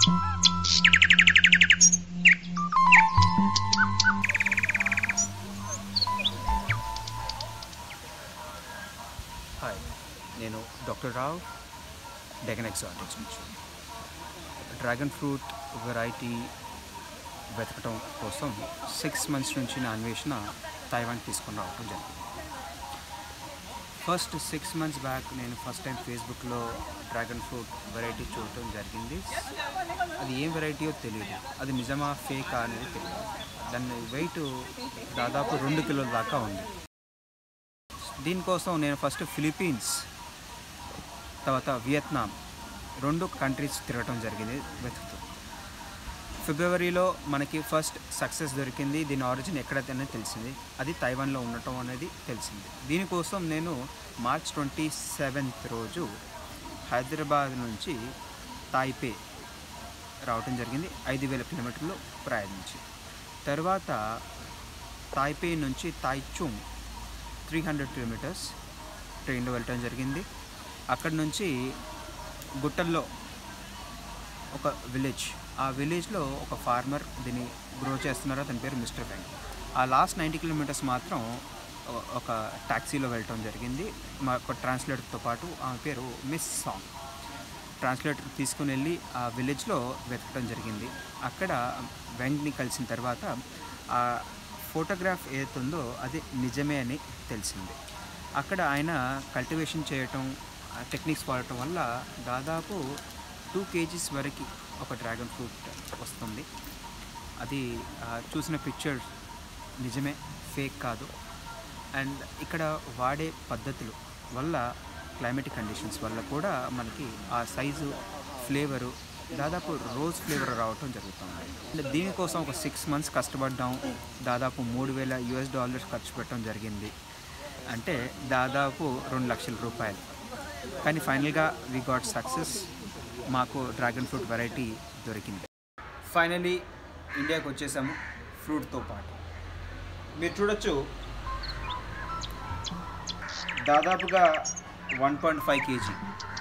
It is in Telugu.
హాయ్ నేను డాక్టర్ రావ్ డెగన్ ఎగ్జాటిక్స్ నుంచి డ్రాగన్ ఫ్రూట్ వెరైటీ వెతకటం కోసం సిక్స్ మంత్స్ నుంచి నా అన్వేషణ తైవాన్ తీసుకొని రావటం జరిగింది ఫస్ట్ సిక్స్ మంత్స్ బ్యాక్ నేను ఫస్ట్ టైం ఫేస్బుక్లో డ్రాగన్ ఫ్రూట్ వెరైటీ చూడటం జరిగింది అది ఏం వెరైటీయో తెలియదు అది నిజమా ఫేకా అనేది తెలియదు దాని వెయిట్ దాదాపు రెండు కిలోల దాకా ఉంది దీనికోసం నేను ఫస్ట్ ఫిలిప్పీన్స్ తర్వాత వియత్నాం రెండు కంట్రీస్ తిరగటం జరిగింది వెతుకుతూ ఫిబ్రవరిలో మనకి ఫస్ట్ సక్సెస్ దొరికింది దీని ఆరిజిన్ ఎక్కడైతే తెలిసింది అది తైవాన్లో ఉండటం అనేది తెలిసింది దీనికోసం నేను మార్చ్ ట్వంటీ సెవెంత్ రోజు హైదరాబాద్ నుంచి తాయిపే రావటం జరిగింది ఐదు వేల కిలోమీటర్లు ప్రయాణించి తర్వాత తాయిపే నుంచి తాయిచుంగ్ త్రీ హండ్రెడ్ కిలోమీటర్స్ ట్రైన్లో వెళ్ళటం జరిగింది అక్కడి నుంచి గుట్టల్లో ఒక విలేజ్ ఆ విలేజ్లో ఒక ఫార్మర్ దీన్ని గ్రో చేస్తున్నారు అతని పేరు మిస్టర్ వెంక్ ఆ లాస్ట్ నైంటీ కిలోమీటర్స్ మాత్రం ఒ- ఒక ట్యాక్సీలో వెళ్ళటం జరిగింది మా ఒక ట్రాన్స్లేటర్తో పాటు ఆమె పేరు మిస్ సాంగ్ ట్రాన్స్లేటర్ తీసుకుని వెళ్ళి ఆ విలేజ్లో వెతకడం జరిగింది అక్కడ వెంక్ని కలిసిన తర్వాత ఆ ఫోటోగ్రాఫ్ ఏదైతే ఉందో అది నిజమే అని తెలిసింది అక్కడ ఆయన కల్టివేషన్ చేయటం టెక్నిక్స్ వాడటం వల్ల దాదాపు టూ కేజీస్ వరకు ఒక డ్రాగన్ ఫ్రూట్ వస్తుంది అది ఆ, చూసిన పిక్చర్ నిజమే ఫేక్ కాదు అండ్ ఇక్కడ వాడే పద్ధతులు వల్ల క్లైమేటిక్ కండిషన్స్ వల్ల కూడా మనకి ఆ సైజు ఫ్లేవరు దాదాపు రోజ్ ఫ్లేవర్ రావటం జరుగుతుంది అంటే దీనికోసం ఒక సిక్స్ మంత్స్ కష్టపడ్డాం దాదాపు మూడు వేల యుఎస్ డాలర్స్ ఖర్చు పెట్టడం జరిగింది అంటే దాదాపు రెండు లక్షల రూపాయలు కానీ ఫైనల్గా వి గాట్ సక్సెస్ మాకు డ్రాగన్ ఫ్రూట్ వెరైటీ దొరికింది ఫైనలీ ఇండియాకి వచ్చేసాము ఫ్రూట్తో పాటు మీరు చూడొచ్చు దాదాపుగా వన్ పాయింట్ ఫైవ్ కేజీ